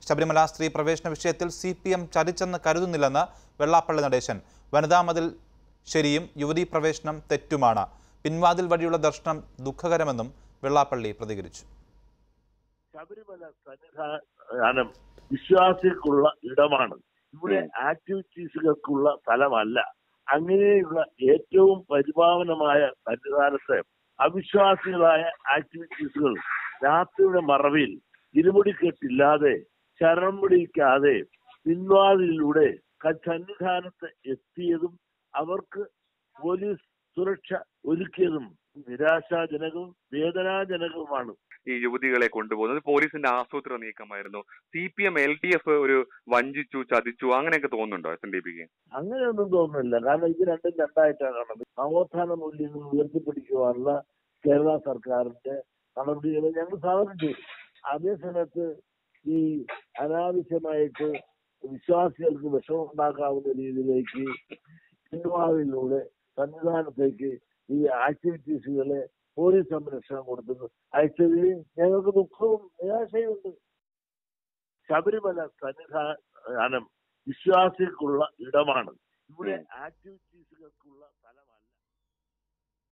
ശബരിമല സ്ത്രീ പ്രവേശന വിഷയത്തിൽ സി പി എം ചതിച്ചെന്ന് കരുതുന്നില്ലെന്ന് വെള്ളാപ്പള്ളി നടേശൻ വനിതാ മതിൽ ശരിയും യുവതീ പ്രവേശനം തെറ്റുമാണ് പിൻവാതിൽ വഴിയുള്ള ദർശനം ദുഃഖകരമെന്നും വെള്ളാപ്പള്ളി പ്രതികരിച്ചു ശബരിമല സന്നിധാനം വിശ്വാസികൾക്കുള്ള ഇടമാണ് ഇവിടെ ആക്ടിവിറ്റീസുകൾക്കുള്ള സ്ഥലമല്ല അങ്ങനെയുള്ള ഏറ്റവും പരിപാവനമായ സന്നിധാനത്തെ അവിശ്വാസികളായ ആക്ടിവിറ്റീസുകൾ രാത്രിയുടെ മറവിൽ ഇരുമുടിക്കെട്ടില്ലാതെ ശരണം പിടിക്കാതെ പിൻവാതിലൂടെ ക- സന്നിധാനത്ത് എത്തിയതും അവർക്ക് പോലീസ് സുരക്ഷ ഒരുക്കിയതും നിരാശാജനകവും വേദനാജനകവുമാണ് ഈ യുവതികളെ കൊണ്ടുപോകുന്നത് പോലീസിന്റെ ആസൂത്രണ നീക്കമായിരുന്നു C P M L D F ഒരു വഞ്ചിച്ചു ചതിച്ചു അങ്ങനെയൊക്കെ തോന്നുന്നുണ്ടോ എസ് എൻ ഡി പിക്ക് അങ്ങനെയൊന്നും തോന്നുന്നില്ല കാരണം ഇത് രണ്ടും രണ്ടായിട്ടാണ് കാണുന്നത് നവോത്ഥാന മൂല്യങ്ങൾ ഉയർത്തിപ്പിടിക്കുവാനുള്ള കേരള സർക്കാരിന്റെ നടപടികളെ ഞങ്ങൾ സ്വാഗതം ചെയ്തു അതേസമയത്ത് ഈ അനാവശ്യമായിട്ട് വിശ്വാസികൾക്ക് വിഷമം ഉണ്ടാക്കാവുന്ന രീതിയിലേക്ക് പിൻവാതിലൂടെ സന്നിധാനത്തേക്ക് ഈ ആക്ടിവിറ്റീസുകളെ പോലീസ് സംരക്ഷണം കൊടുത്തത് അയച്ചതിൽ ഞങ്ങൾക്ക് ദുഃഖവും നിരാശയുമുണ്ട് ശബരിമല സന്നിധാനം വിശ്വാസികൾക്കുള്ള ഇടമാണ് ഇവിടെ ആക്ടിവിറ്റി